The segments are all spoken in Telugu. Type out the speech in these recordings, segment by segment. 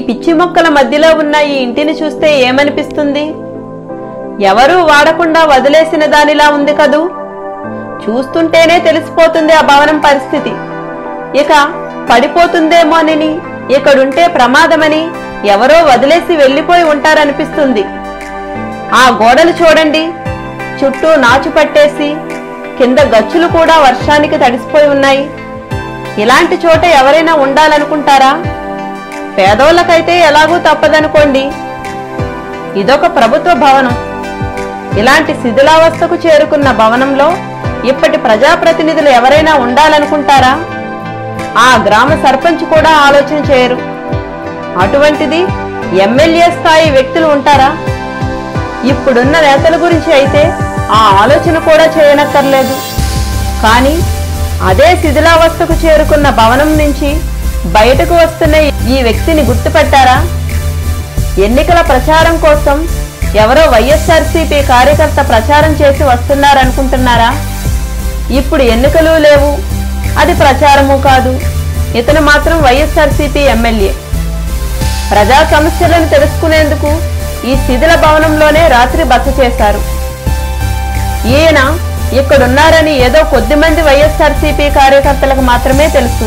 పిచ్చి మొక్కల మధ్యలో ఉన్న ఈ ఇంటిని చూస్తే ఏమనిపిస్తుంది ఎవరూ వాడకుండా వదిలేసిన దానిలా ఉంది కదూ చూస్తుంటేనే తెలిసిపోతుంది ఆ భవనం పరిస్థితి ఇక పడిపోతుందేమోనని ఇక్కడుంటే ప్రమాదమని ఎవరో వదిలేసి వెళ్ళిపోయి ఉంటారనిపిస్తుంది ఆ గోడలు చూడండి చుట్టూ నాచు పట్టేసి కింద గచ్చులు కూడా వర్షానికి తడిసిపోయి ఉన్నాయి ఇలాంటి చోట ఎవరైనా ఉండాలనుకుంటారా పేదోళ్ళకైతే ఎలాగూ తప్పదనుకోండి ఇదొక ప్రభుత్వ భవనం ఇలాంటి శిథిలావస్థకు చేరుకున్న భవనంలో ఇప్పటి ప్రజాప్రతినిధులు ఎవరైనా ఉండాలనుకుంటారా ఆ గ్రామ సర్పంచ్ కూడా ఆలోచన చేయరు అటువంటిది ఎమ్మెల్యే స్థాయి వ్యక్తులు ఉంటారా ఇప్పుడున్న నేతల గురించి అయితే ఆ ఆలోచన కూడా చేయనక్కర్లేదు కానీ అదే శిథిలావస్థకు చేరుకున్న భవనం నుంచి బయటకు వస్తున్న ఈ వ్యక్తిని గుర్తుపట్టారా ఎన్నికల ప్రచారం కోసం ఎవరో వైఎస్ఆర్సీపీ కార్యకర్త ప్రచారం చేసి వస్తున్నారనుకుంటున్నారా ఇప్పుడు ఎన్నికలు లేవు అది ప్రచారము కాదు ఇతను మాత్రం వైఎస్ఆర్సీపీ ఎమ్మెల్యే ప్రజా సమస్యలను తెలుసుకునేందుకు ఈ శిథిల భవనంలోనే రాత్రి బస చేశారు ఈయన ఇక్కడున్నారని ఏదో కొద్దిమంది వైఎస్ఆర్సీపీ కార్యకర్తలకు మాత్రమే తెలుసు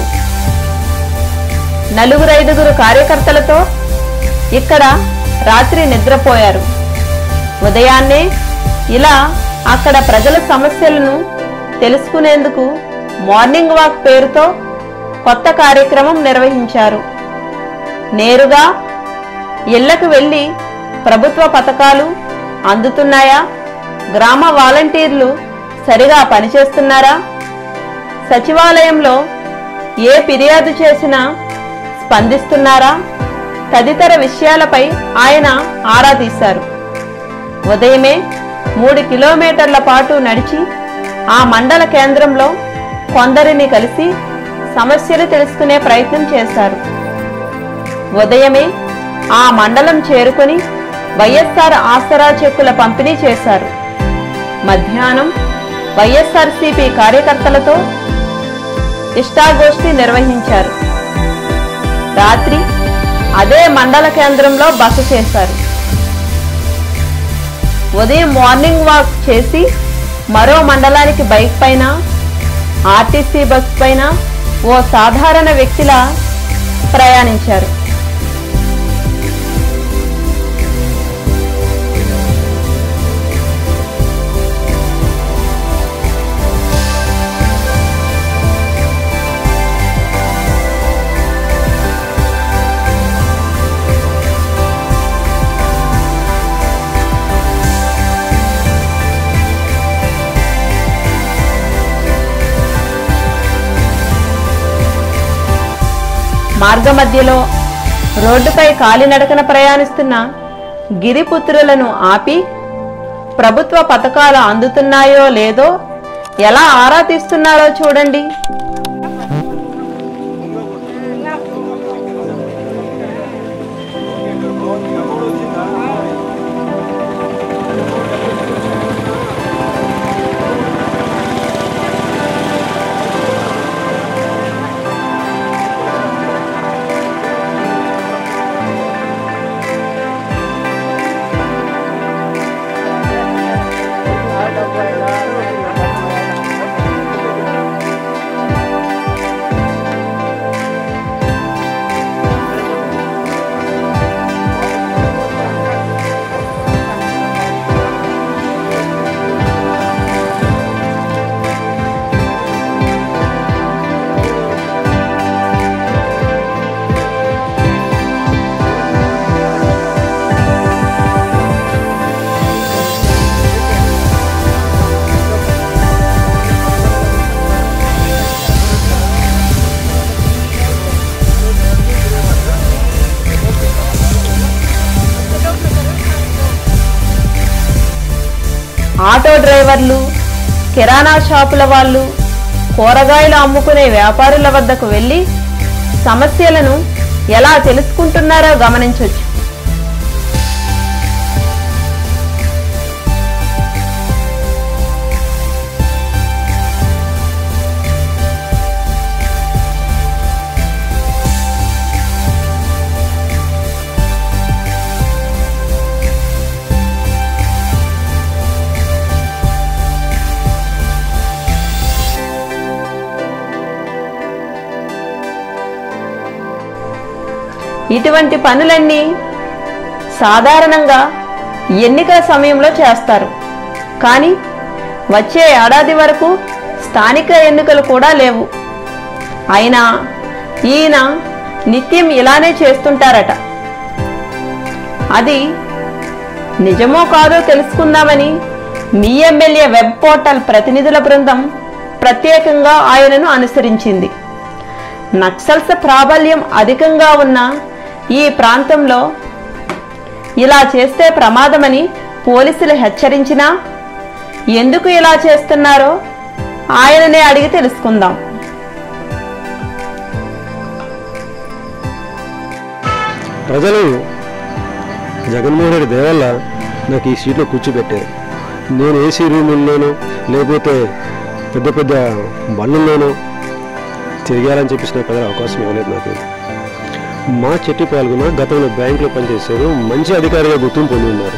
నలుగురు ఐదుగురు కార్యకర్తలతో ఇక్కడ రాత్రి నిద్రపోయారు ఉదయాన్నే ఇలా అక్కడ ప్రజల సమస్యలను తెలుసుకునేందుకు మార్నింగ్ వాక్ పేరుతో కొత్త కార్యక్రమం నిర్వహించారు నేరుగా ఇళ్లకు వెళ్లి ప్రభుత్వ పథకాలు అందుతున్నాయా గ్రామ వాలంటీర్లు సరిగా పనిచేస్తున్నారా సచివాలయంలో ఏ ఫిర్యాదు చేసినా స్పందిస్తున్నారా తదితర విషయాలపై ఆయన ఆరా తీశారు ఉదయమే మూడు కిలోమీటర్ల పాటు నడిచి ఆ మండల కేంద్రంలో కొందరిని కలిసి సమస్యలు తెలుసుకునే ప్రయత్నం చేశారు ఉదయమే ఆ మండలం చేరుకొని వైఎస్ఆర్ ఆసరా చెక్కుల పంపిణీ చేశారు మధ్యాహ్నం వైఎస్ఆర్సీపీ కార్యకర్తలతో ఇష్టాగోష్ఠి నిర్వహించారు రాత్రి అదే మండల కేంద్రంలో బస చేశారు ఉదయం మార్నింగ్ వాక్ చేసి మరో మండలానికి బైక్ పైన ఆర్టీసీ బస్ పైన ఓ సాధారణ వ్యక్తిలా ప్రయాణించారు మార్గమధ్యలో రోడ్డుపై కాలినడకన ప్రయాణిస్తున్న గిరిపుత్రులను ఆపి ప్రభుత్వ పథకాలు అందుతున్నాయో లేదో ఎలా ఆరా తీస్తున్నారో చూడండి ఆటో డ్రైవర్లు కిరాణా షాపుల వాళ్ళు కూరగాయలు అమ్ముకునే వ్యాపారుల వద్దకు వెళ్ళి సమస్యలను ఎలా తెలుసుకుంటున్నారో గమనించొచ్చు ఇటువంటి పనులన్నీ సాధారణంగా ఎన్నికల సమయంలో చేస్తారు కానీ వచ్చే ఏడాది వరకు స్థానిక ఎన్నికలు కూడా లేవు అయినా ఈయన నిత్యం ఇలానే చేస్తుంటారట అది నిజమో కాదో తెలుసుకుందామని మీ ఎమ్మెల్యే వెబ్ పోర్టల్ ప్రతినిధుల బృందం ప్రత్యేకంగా ఆయనను అనుసరించింది నక్సల్స్ ప్రాబల్యం అధికంగా ఉన్న ఈ ప్రాంతంలో ఇలా చేస్తే ప్రమాదమని పోలీసులు హెచ్చరించినా ఎందుకు ఇలా చేస్తున్నారో ఆయననే అడిగి తెలుసుకుందాం ప్రజలు జగన్మోహన్ రెడ్డి దేవల్ల నాకు ఈ సీట్లో కూర్చోబెట్టారు నేను ఏసీ రూముల్లోనూ లేకపోతే పెద్ద పెద్ద బండ్లలోనూ తిరిగారని చెప్పేసి నాకు ప్రజలు అవకాశం ఇవ్వలేదు నాకు మా చెట్టి పాల్గొన్న గతంలో బ్యాంకులో పనిచేశారు మంచి అధికారిగా గుర్తింపు పొంది ఉన్నారు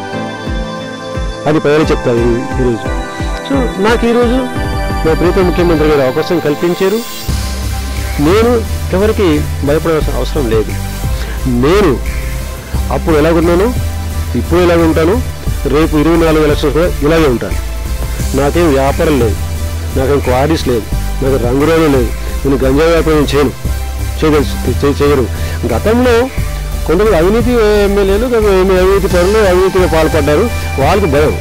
అది ప్రజలు చెప్తారు ఈ- ఈరోజు సో నాకు ఈరోజు మా ప్రీత ముఖ్యమంత్రి గారు అవకాశం కల్పించారు నేను ఎవరికి భయపడాల్సిన అవసరం లేదు నేను అప్పుడు ఎలాగున్నాను ఇప్పుడు ఎలాగ ఉంటాను రేపు ఇరవై నాలుగు ఎలక్షన్స్ కూడా ఇలాగే ఉంటాను నాకేం వ్యాపారం లేదు నాకేం క్వారీస్ లేదు నాకు రంగురంగు లేదు నేను గంజాయి వ్యాపారం చేయను చేయగలుసు చే- చేయను గతంలో కొంతమంది అవినీతి ఎమ్మెల్యేలు కొంతమంది అవినీతి పనులు అవినీతిగా పాల్పడ్డారు వాళ్ళకి భయం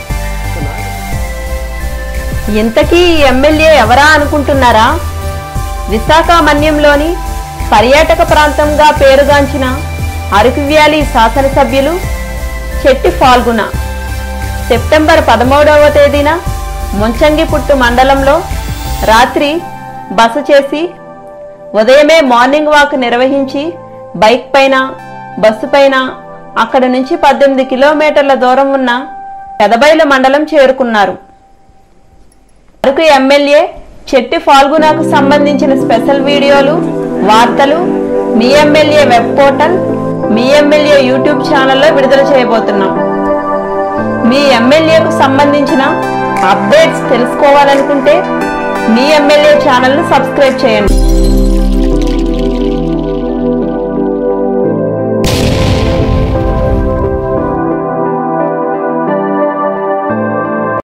ఇంతకీ ఈ ఎమ్మెల్యే ఎవరా అనుకుంటున్నారా విశాఖ మన్యంలోని పర్యాటక ప్రాంతంగా పేరుగాంచిన అరకు వ్యాలీ శాసనసభ్యులు చెట్టి ఫాల్గుణ సెప్టెంబర్ పదమూడవ తేదీన ముంచంగిపుట్టు మండలంలో రాత్రి బస చేసి ఉదయమే మార్నింగ్ వాక్ నిర్వహించి బైక్ పైన బస్సు పైన అక్కడి నుంచి పద్దెనిమిది కిలోమీటర్ల దూరం ఉన్న పెదబైల మండలం చేరుకున్నారు అరకు ఎమ్మెల్యే చెట్టి ఫాల్గునాకు సంబంధించిన స్పెషల్ వీడియోలు వార్తలు మీ ఎమ్మెల్యే వెబ్ పోర్టల్ మీ ఎమ్మెల్యే యూట్యూబ్ ఛానల్లో విడుదల చేయబోతున్నాం మీ ఎమ్మెల్యేకు సంబంధించిన అప్డేట్స్ తెలుసుకోవాలనుకుంటే మీ ఎమ్మెల్యే ఛానల్ను సబ్స్క్రైబ్ చేయండి